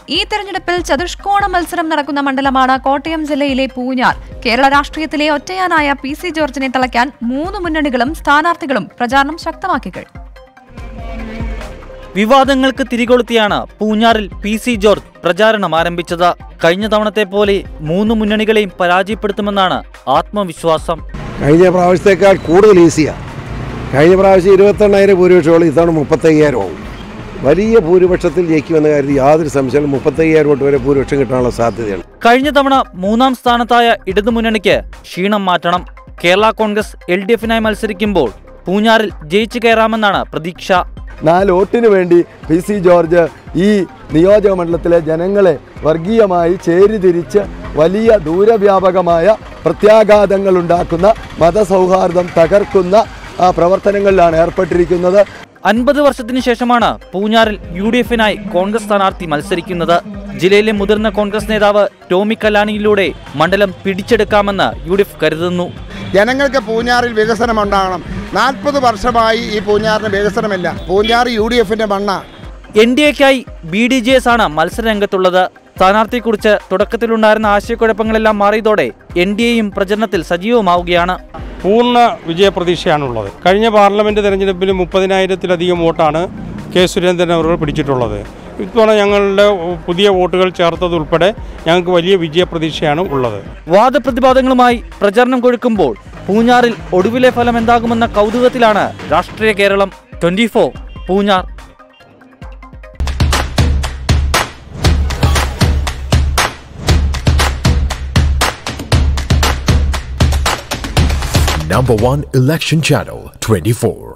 ഈ തെരഞ്ഞെടുപ്പിൽ ചതുഷ്കോണ മത്സരം നടക്കുന്ന മണ്ഡലമാണ് കോട്ടയം ജില്ലയിലെ പൂഞ്ഞാർ കേരള രാഷ്ട്രീയത്തിലെ ഒറ്റയാനായ പി സി ജോർജിനെ തളയ്ക്കാൻ മൂന്ന് മുന്നണികളും സ്ഥാനാർത്ഥികളും പ്രചാരണം ശക്തമാക്കി കഴിഞ്ഞു വിവാദങ്ങൾക്ക് തിരികൊളുത്തിയാണ് പൂഞ്ഞാറിൽ പി സി ജോർജ് പ്രചാരണം ആരംഭിച്ചത് കഴിഞ്ഞ തവണത്തെ പോലെ മൂന്ന് മുന്നണികളെയും പരാജയപ്പെടുത്തുമെന്നാണ് ആത്മവിശ്വാസം കഴിഞ്ഞ പ്രാവശ്യത്തേക്കാൾ കൂടുതൽ ഈസിയാണ് കഴിഞ്ഞ പ്രാവശ്യം ഇരുപത്തെണ്ണായിരം ഭൂരിപക്ഷമുള്ള ഇത്തവണ മുപ്പത്തയ്യായിരം ആവും വലിയ ഭൂരിപക്ഷത്തിൽ ജയിക്കുമെന്ന കാര്യത്തിൽ യാതൊരു സംശയവും മുപ്പത്തയ്യായിരം വോട്ട് വരെ ഭൂരിപക്ഷം കിട്ടാനുള്ള സാധ്യതയാണ് കഴിഞ്ഞ തവണ മൂന്നാം സ്ഥാനത്തായ ഇടതുമുന്നണിക്ക് ക്ഷീണം മാറ്റണം കേരള കോൺഗ്രസ് എൽ ഡി എഫിനായി മത്സരിക്കുമ്പോൾ പൂഞ്ഞാറിൽ ജയിച്ചു കയറാമെന്നാണ് പ്രതീക്ഷ നാല് വോട്ടിന് വേണ്ടി പി സി ജോർജ് ഈ നിയോജക മണ്ഡലത്തിലെ ജനങ്ങളെ വർഗീയമായി ചേരിതിരിച്ച് വലിയ ദൂരവ്യാപകമായ പ്രത്യാഘാതങ്ങൾ ഉണ്ടാക്കുന്ന മതസൗഹാർദ്ദം തകർക്കുന്ന ആ, പ്രവർത്തനങ്ങളിലാണ് ഏർപ്പെട്ടിരിക്കുന്നത് അൻപത് വർഷത്തിനു ശേഷമാണ് പൂഞ്ഞാറിൽ യു ഡി എഫിനായി കോൺഗ്രസ് സ്ഥാനാർത്ഥി മത്സരിക്കുന്നത് ജില്ലയിലെ മുതിർന്ന കോൺഗ്രസ് നേതാവ് ടോമി കല്ലാനിയിലൂടെ മണ്ഡലം പിടിച്ചെടുക്കാമെന്ന് യു ഡി എഫ് കരുതുന്നു ജനങ്ങൾക്ക് പൂഞ്ഞാറിൽ വികസനം ഉണ്ടാകണം നാൽപ്പത് വർഷമായി ഈ പൂഞ്ഞാറിന് വികസനമില്ല പൂഞ്ഞാറ് യു ഡി എഫിന്റെ മണ്ണ എൻ ഡി എക്കായി ബി ഡി ജെ എസ് ആണ് മത്സരരംഗത്തുള്ളത് സ്ഥാനാർത്ഥിയെക്കുറിച്ച് തുടക്കത്തിലുണ്ടായിരുന്ന ആശയക്കുഴപ്പങ്ങളെല്ലാം മാറിയതോടെ എൻ ഡി എയും പ്രചരണത്തിൽ സജീവമാവുകയാണ് പൂർണ്ണ വിജയപ്രതീക്ഷയാണുള്ളത് കഴിഞ്ഞ പാർലമെൻറ്റ് തെരഞ്ഞെടുപ്പിൽ മുപ്പതിനായിരത്തിലധികം വോട്ടാണ് കെ സുരേന്ദ്രൻ അവർ പിടിച്ചിട്ടുള്ളത് ഇത്തവണ ഞങ്ങളുടെ പുതിയ വോട്ടുകൾ ചേർത്തതുൾപ്പെടെ ഞങ്ങൾക്ക് വലിയ വിജയപ്രതീക്ഷയാണ് ഉള്ളത് വാദപ്രതിവാദങ്ങളുമായി പ്രചരണം കൊഴുക്കുമ്പോൾ പൂഞ്ഞാറിൽ ഒടുവിലെ ഫലം എന്താകുമെന്ന കൗതുകത്തിലാണ് രാഷ്ട്രീയ Keralam twenty Poonjar Number one election channel 24.